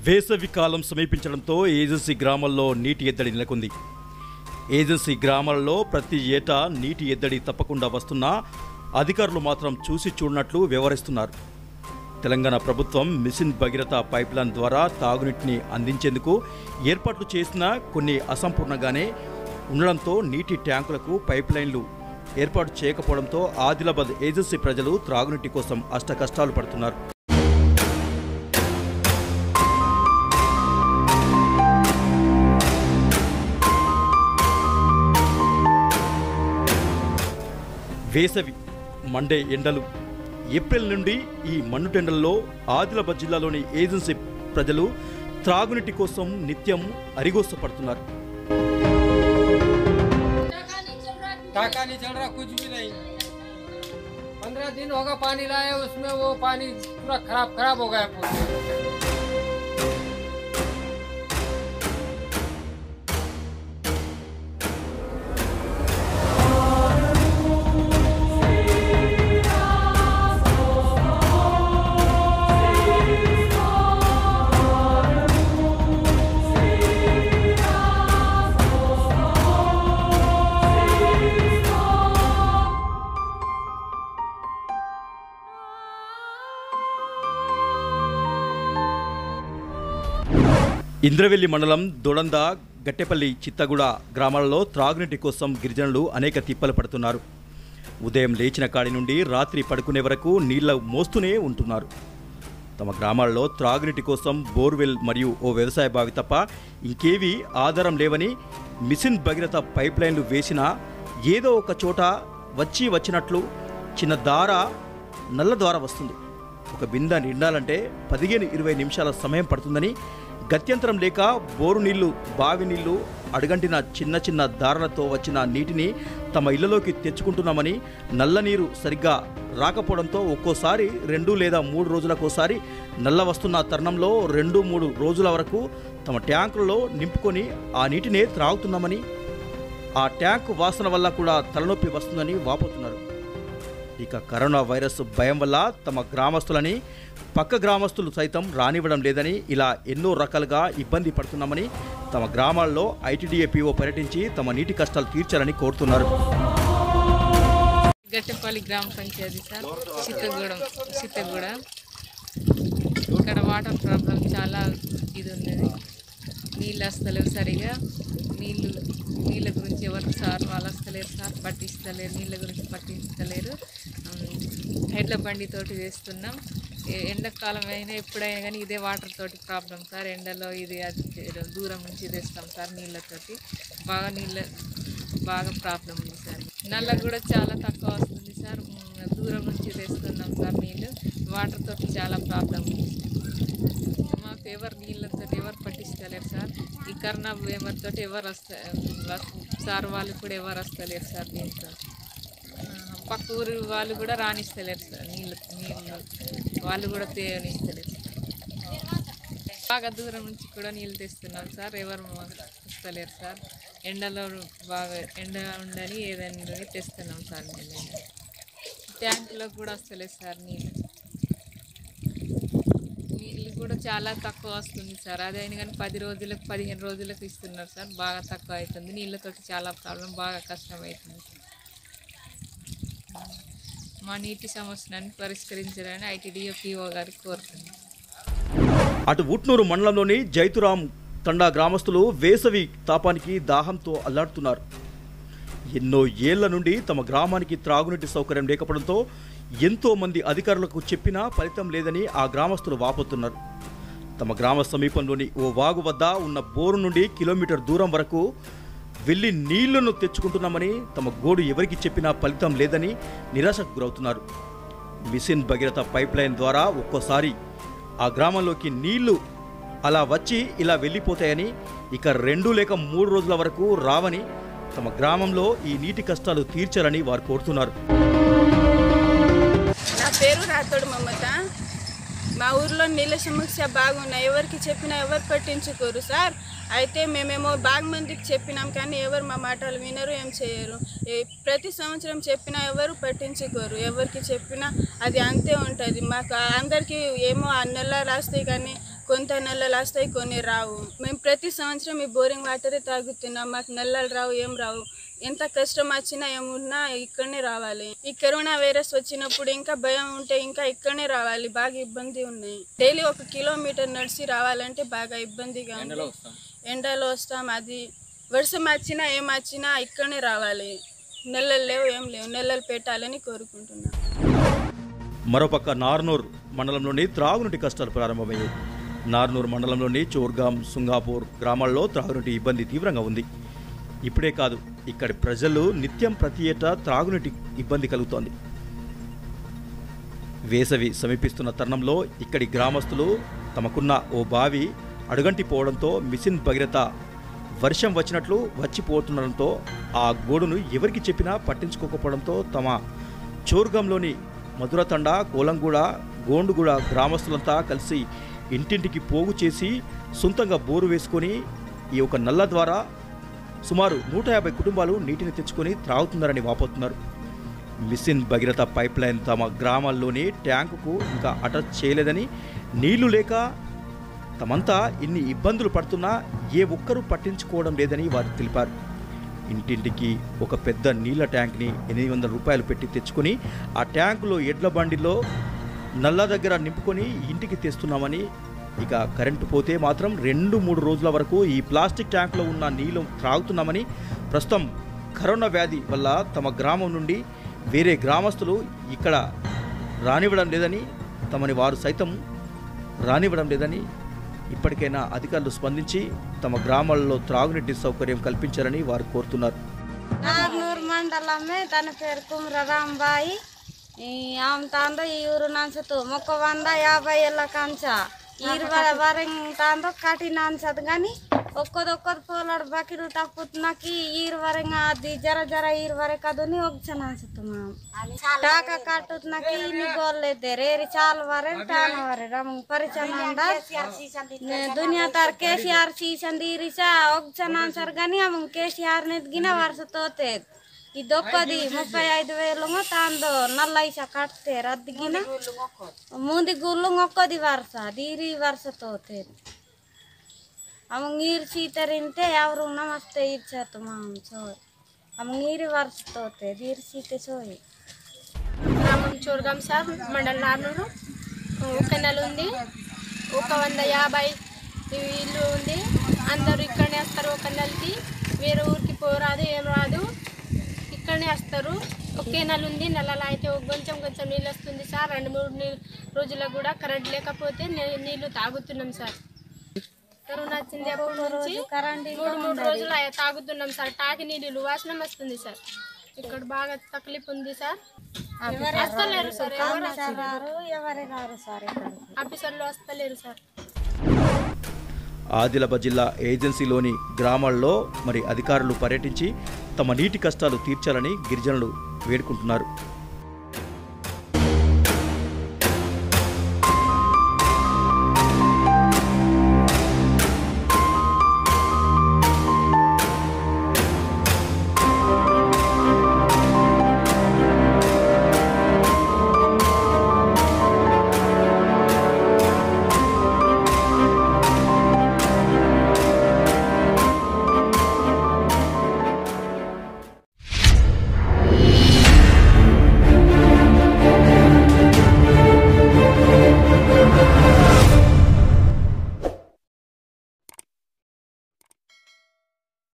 వేసవి కాలం సమీపించడంతో ఏజెన్సీ గ్రామాల్లో నీటి ఎద్దడి నెలకొంది ఏజెన్సీ గ్రామాల్లో ప్రతి ఏటా నీటి ఎద్దడి తప్పకుండా వస్తున్నా అధికారులు మాత్రం చూసి చూడనట్లు వ్యవహరిస్తున్నారు తెలంగాణ ప్రభుత్వం మిషన్ భగీరథ పైప్లైన్ ద్వారా తాగునీటిని అందించేందుకు ఏర్పాట్లు చేసినా కొన్ని అసంపూర్ణంగానే ఉండడంతో నీటి ట్యాంకులకు పైప్లైన్లు ఏర్పాటు చేయకపోవడంతో ఆదిలాబాద్ ఏజెన్సీ ప్రజలు త్రాగునీటి కోసం అష్టకష్టాలు పడుతున్నారు వేసవి మండే ఎండలు ఏప్రిల్ నుండి ఈ మన్నుటెండల్లో ఆదిలాబాద్ జిల్లాలోని ఏజెన్సీ ప్రజలు త్రాగునీటి కోసం నిత్యం అరిగోసపడుతున్నారు टाका नहीं चल रहा कुछ भी नहीं पंद्रह दिन होगा पानी लाए उसमें वो पानी पूरा खराब खराब हो गया पूरा ఇంద్రవెల్లి మండలం దొడంద గట్టెపల్లి చిత్తగూడ గ్రామాలలో త్రాగునీటి కోసం గిరిజనులు అనేక తిప్పలు పడుతున్నారు ఉదయం లేచిన కాడి నుండి రాత్రి పడుకునే వరకు నీళ్ల మోస్తూనే ఉంటున్నారు తమ గ్రామాల్లో త్రాగునీటి కోసం బోర్వెల్ మరియు ఓ వ్యవసాయ బావి తప్ప ఇంకేవీ ఆధారం లేవని మిషన్ భగీరథ పైప్ లైన్లు వేసినా ఏదో ఒక చోట వచ్చి వచ్చినట్లు చిన్న దార నల్ల ద్వారా వస్తుంది ఒక బింద నిండాలంటే పదిహేను ఇరవై నిమిషాల సమయం పడుతుందని గత్యంతరం లేక బోరు నీళ్లు బావి నీళ్లు అడుగంటిన చిన్న చిన్న దారాలతో వచ్చిన నీటిని తమ ఇళ్లలోకి తెచ్చుకుంటున్నామని నల్ల నీరు సరిగ్గా రాకపోవడంతో ఒక్కోసారి రెండు లేదా మూడు రోజులకోసారి నల్ల వస్తున్న తరుణంలో రెండు మూడు రోజుల వరకు తమ ట్యాంకులలో నింపుకొని ఆ నీటినే త్రాగుతున్నామని ఆ ట్యాంకు వాసన వల్ల కూడా తలనొప్పి వస్తుందని వాపోతున్నారు ఇక కరోనా వైరస్ భయం వల్ల తమ గ్రామస్తులని పక్క గ్రామస్తులు సైతం రానివ్వడం లేదని ఇలా ఎన్నో రకాలుగా ఇబ్బంది పడుతున్నామని తమ గ్రామాల్లో ఐటీడీఏపీఓ పర్యటించి తమ నీటి కష్టాలు తీర్చాలని కోరుతున్నారు గట్టెపల్లి గ్రామ పంచాయతీ సార్ చిత్తగూడెం చిత్తగూడ ఇక్కడ వాటర్ ప్రాబ్లం చాలా ఇది ఉన్నది నీళ్ళు వస్తలేవు సరిగా నీళ్ళు నీళ్ళ గురించి ఎవరు సార్ వాళ్ళు వస్తలేరు సార్ పట్టిస్తలేరు నీళ్ళ గురించి పట్టిస్తలేరు ఉమ్, ఎడ్ల బండితోటి వేస్తున్నాం ఏ- ఎండాకాలం అయినా ఎప్పుడైనా కానీ ఇదే వాటర్ తోటి ప్రాబ్లం సార్ ఎండలో ఇది అది దూరం నుంచి తెస్తాం సార్ నీళ్ళతోటి బాగా నీళ్ళ బాగా ప్రాబ్లం ఉంది సార్ నల్ల కూడా చాలా తక్కువ వస్తుంది సార్ ఉమ్, దూరం నుంచి తెస్తున్నాం సార్ నీళ్ళు వాటర్ తోటి చాలా ప్రాబ్లం ఉంది మాకు ఎవరు నీళ్ళతో ఎవరు పట్టిస్తలేరు సార్ ఈ కరోనా ఎవరితో ఎవరు వస్తా వస్- సార్ వాళ్ళు కూడా ఎవరు వస్తలేరు సార్ దీంతో ఆ, పక్క ఊరు వాళ్ళు కూడా రానిస్తలేరు సార్ నీళ్ళు నీళ్ళు వాళ్ళు కూడా తేనిస్తలేరు సార్ బాగా దూరం నుంచి కూడా నీళ్ళు తెస్తున్నాం సార్ ఎవరు మాకు వస్తలేరు సార్ ఎండలో బాగా ఎండ ఉండని ఏదైనా తెస్తున్నాం సార్ నీళ్ళు ట్యాంకులో కూడా వస్తలేదు సార్ నీళ్ళు నీళ్ళు కూడా చాలా తక్కువ వస్తుంది సార్ అదైనా కానీ పది రోజులకు పదిహేను రోజులకు ఇస్తున్నారు సార్ బాగా తక్కువ అవుతుంది నీళ్ళతోటి చాలా ప్రాబ్లం బాగా కష్టం అవుతుంది సార్ మా నీటి సమస్యలను పరిష్కరించాలని ఐటీడీఓ పీఓ గారికి కోరుతున్నాను అటు ఉట్నూరు మండలంలోని జైతురాం తండా గ్రామస్తులు వేసవి తాపానికి దాహంతో అల్లాడుతున్నారు ఎన్నో ఏళ్ల నుండి తమ గ్రామానికి త్రాగునీటి సౌకర్యం లేకపోవడంతో ఎంతో మంది అధికారులకు చెప్పినా ఫలితం లేదని ఆ గ్రామస్తులు వాపోతున్నారు తమ గ్రామ సమీపంలోని ఓ వాగు వద్ద ఉన్న బోరు నుండి కిలోమీటర్ దూరం వరకు వెళ్ళి నీళ్లను తెచ్చుకుంటున్నామని తమ గోడు ఎవరికి చెప్పినా ఫలితం లేదని నిరాశకు గురవుతున్నారు మిషన్ భగీరథ పైప్ లైన్ ద్వారా ఒక్కోసారి ఆ గ్రామంలోకి నీళ్లు అలా వచ్చి ఇలా వెళ్ళిపోతాయని ఇక రెండు లేక మూడు రోజుల వరకు రావని తమ గ్రామంలో ఈ నీటి కష్టాలు తీర్చాలని వారు కోరుతున్నారు నా పేరు రాతోడు మమత మా ఊర్లో నీళ్ళ సమస్య బాగున్నాయి ఎవరికి చెప్పినా ఎవరు పట్టించుకోరు సార్ అయితే మేమేమో బాగా మందికి చెప్పినాం కానీ ఎవరు మా మాటలు వినరు ఏం చేయరు ఏ- ప్రతి సంవత్సరం చెప్పినా ఎవరు పట్టించుకోరు ఎవరికి చెప్పినా అది అంతే ఉంటుంది మాకు అందరికీ ఏమో ఆ నెల రాస్తాయి కానీ కొంత నెలలు వస్తాయి కొన్ని రావు మేము ప్రతి సంవత్సరం ఈ బోరింగ్ వాటరే తాగుతున్నాం మాకు నెలలు రావు ఏం రావు ఎంత కష్టం వచ్చినా ఏమున్నా ఇక్కడనే రావాలి ఈ కరోనా వైరస్ వచ్చినప్పుడు ఇంకా భయం ఉంటే ఇంకా ఇక్కడనే రావాలి బాగా ఇబ్బంది ఉన్నాయి డైలీ ఒక కిలోమీటర్ నడిచి రావాలంటే బాగా ఇబ్బందిగా ఉంది ఎండలో వస్తాం అది వర్షం వచ్చినా ఏం వచ్చినా ఇక్కడనే రావాలి నెలలు లేవు ఏం లేవు నెలలు పెట్టాలని కోరుకుంటున్నాను మరోపక్క నార్నూర్ మండలంలోని త్రాగునీటి కష్టాలు ప్రారంభమయ్యాయి నార్నూర్ మండలంలోని చోర్గాం సుంగాపూర్ గ్రామాల్లో త్రాగునీటి ఇబ్బంది తీవ్రంగా ఉంది ఇప్పుడే కాదు ఇక్కడి ప్రజలు నిత్యం ప్రతి ఏటా త్రాగునీటి ఇబ్బంది కలుగుతోంది వేసవి సమీపిస్తున్న తరుణంలో ఇక్కడి గ్రామస్తులు తమకున్న ఓ బావి అడుగంటిపోవడంతో మిషన్ భగీరథ వర్షం వచ్చినట్లు వచ్చిపోతుండడంతో ఆ గోడును ఎవరికి చెప్పినా పట్టించుకోకపోవడంతో తమ చోర్గంలోని మధురతండ కోలంగూడ గోండుగూడ గ్రామస్తులంతా కలిసి ఇంటింటికి పోగు చేసి సొంతంగా బోరు వేసుకొని ఈ ఒక నల్ల ద్వారా సుమారు నూట యాభై కుటుంబాలు నీటిని తెచ్చుకొని త్రాగుతున్నారని వాపోతున్నారు మిషన్ భగీరథ పైప్ లైన్ తమ గ్రామాల్లోని ట్యాంకుకు ఇంకా అటాచ్ చేయలేదని నీళ్లు లేక తమంతా ఇన్ని ఇబ్బందులు పడుతున్నా ఏ ఒక్కరూ పట్టించుకోవడం లేదని వారు తెలిపారు ఇంటింటికి ఒక పెద్ద నీళ్ల ట్యాంక్ని ఎనిమిది వందల రూపాయలు పెట్టి తెచ్చుకొని ఆ ట్యాంకులో ఎడ్ల బండిలో నల్ల దగ్గర నింపుకొని ఇంటికి తెస్తున్నామని ఇక కరెంటు పోతే మాత్రం రెండు మూడు రోజుల వరకు ఈ ప్లాస్టిక్ ట్యాంకులో ఉన్న నీళ్లు త్రాగుతున్నామని ప్రస్తుతం కరోనా వ్యాధి వల్ల తమ గ్రామం నుండి వేరే గ్రామస్తులు ఇక్కడ రానివ్వడం లేదని తమని వారు సైతం రానివ్వడం లేదని ఇప్పటికైనా అధికారులు స్పందించి తమ గ్రామాల్లో త్రాగునీటి సౌకర్యం కల్పించాలని వారు కోరుతున్నారు నార్నూరు మండలమే తన పేరు కుమ్ర రాంబాయి ఈ ఆమె తాందో ఈ ఊరు నంచుతూ మొక్క వంద యాభై ఏళ్ళ కంచ ఇరవై వరం తాందో కఠిన అంచదు కానీ ఒక్కది ఒక్కది పోలాడు బకిలు తప్పుతున్నకి ఈరు వరంగా అది జర జర ఈరు వరకు కదుని ఒక అన్సుతున్నాం టాక కట్టుతున్నకి ఇన్ని గోళ్ళైతే రేరి చాలా వరే టాన వరే రమ పరిచయం దునియా తార్ కేసీఆర్ సీసన్ తీరిసా ఒక ఆన్సర్ కానీ ఆమె కేసీఆర్ నెత్గిన వరుస తోతేది ಇದೊಕ್ಕದಿ ಮುಪ್ಪೈ ಐದು వేలు తాందో నల్ల ఇస కట్టే రద్దిగిన ముందు గుళ్ళు ఒక్కది వరుస దీరి వరుస తోతేది అమ్మ నీరు సీతరింటే ఎవరు నమస్తే ఇచ్చేత మా చోయ్ అమ్మ నీరు వరుస తోతే దీరి సీత చోయ్ గ్రామం చూరగాం సార్ మండల్ నార్నూరు ఒక నెల ఉంది ఒక వంద యాభై ఇల్లు ఉంది అందరూ ఇక్కడనే వస్తారు ఒక నెలకి వేరే ఊరికి పోరాదు ఏం రాదు ఇక్కడనే వస్తారు ఒకే నెల ఉంది నెలలో అయితే ఒక కొంచెం కొంచెం నీళ్ళు వస్తుంది సార్ రెండు మూడు నీళ్ళు రోజులకు కూడా కరెంట్ లేకపోతే నీ- నీళ్ళు తాగుతున్నాం సార్ కరోనా వచ్చింది అప్పటి నుంచి కరెంట్ మూడు మూడు రోజులు అయ్యా తాగుతున్నాం సార్ టాకి నీళ్ళు వాసన వస్తుంది సార్ ఇక్కడ బాగా తక్లీఫ్ ఉంది సార్ వస్తలేరు సార్ ఎవరు రారు ఎవరే రారు సార్ ఇక్కడ ఆఫీసర్లు వస్తలేరు సార్ ఆదిలాబాద్ జిల్లా ఏజెన్సీలోని గ్రామాల్లో మరి అధికారులు పర్యటించి తమ నీటి కష్టాలు తీర్చాలని గిరిజనులు వేడుకుంటున్నారు